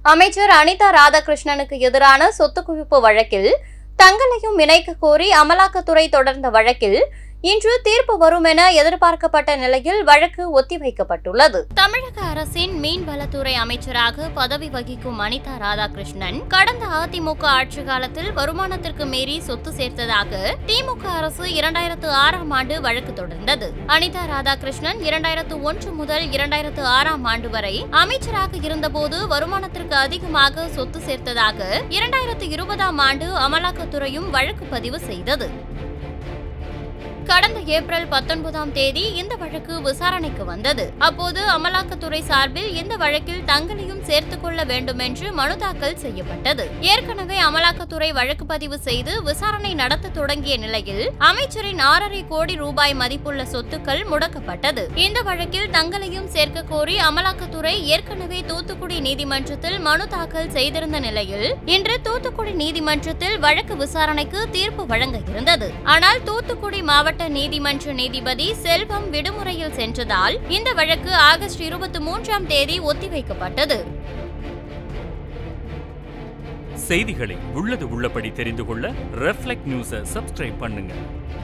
அமைச்சர் அனிதா ராதாகிருஷ்ணனுக்கு எதிரான சொத்து குவிப்பு வழக்கில் தங்களையும் இணைக்க கோரி அமலாக்கத்துறை தொடர்ந்த வழக்கில் இன்று தீர்ப்பு வரும் என எதிர்பார்க்கப்பட்ட நிலையில் வழக்கு ஒத்திவைக்கப்பட்டுள்ளது தமிழக அரசின் மீன்வளத்துறை அமைச்சராக பதவி வகிக்கும் அனிதா ராதாகிருஷ்ணன் கடந்த அதிமுக ஆட்சி காலத்தில் வருமானத்திற்கு மீறி சொத்து சேர்த்ததாக திமுக அரசு இரண்டாயிரத்து ஆறாம் ஆண்டு வழக்கு தொடர்ந்தது அனிதா ராதாகிருஷ்ணன் இரண்டாயிரத்து ஒன்று முதல் இரண்டாயிரத்து ஆறாம் ஆண்டு வரை அமைச்சராக இருந்தபோது வருமானத்திற்கு அதிகமாக சொத்து சேர்த்ததாக இரண்டாயிரத்து இருபதாம் ஆண்டு அமலாக்கத்துறையும் வழக்கு பதிவு செய்தது கடந்த ஏப்ரல் பத்தொன்பதாம் தேதி இந்த வழக்கு விசாரணைக்கு வந்தது அப்போது அமலாக்கத்துறை சார்பில் இந்த வழக்கில் தங்களையும் சேர்த்துக் கொள்ள வேண்டும் என்று மனு தாக்கல் செய்யப்பட்டது ஏற்கனவே அமலாக்கத்துறை வழக்கு பதிவு செய்து விசாரணை நடத்த தொடங்கிய நிலையில் அமைச்சரின் ஆறரை கோடி ரூபாய் மதிப்புள்ள சொத்துக்கள் முடக்கப்பட்டது இந்த வழக்கில் தங்களையும் சேர்க்க கோரி அமலாக்கத்துறை ஏற்கனவே தூத்துக்குடி நீதிமன்றத்தில் மனு தாக்கல் செய்திருந்த நிலையில் இன்று தூத்துக்குடி நீதிமன்றத்தில் வழக்கு விசாரணைக்கு தீர்ப்பு வழங்க இருந்தது ஆனால் தூத்துக்குடி மாவட்ட நீதிமன்ற நீதிபதி செல்வம் விடுமுறையில் சென்றதால் இந்த வழக்கு ஆகஸ்ட் இருபத்தி மூன்றாம் தேதி ஒத்திவைக்கப்பட்டது செய்திகளை உள்ளது உள்ளபடி தெரிந்து கொள்ள ரெஃப்ளெக்ட் நியூஸை சப்ஸ்கிரைப் பண்ணுங்க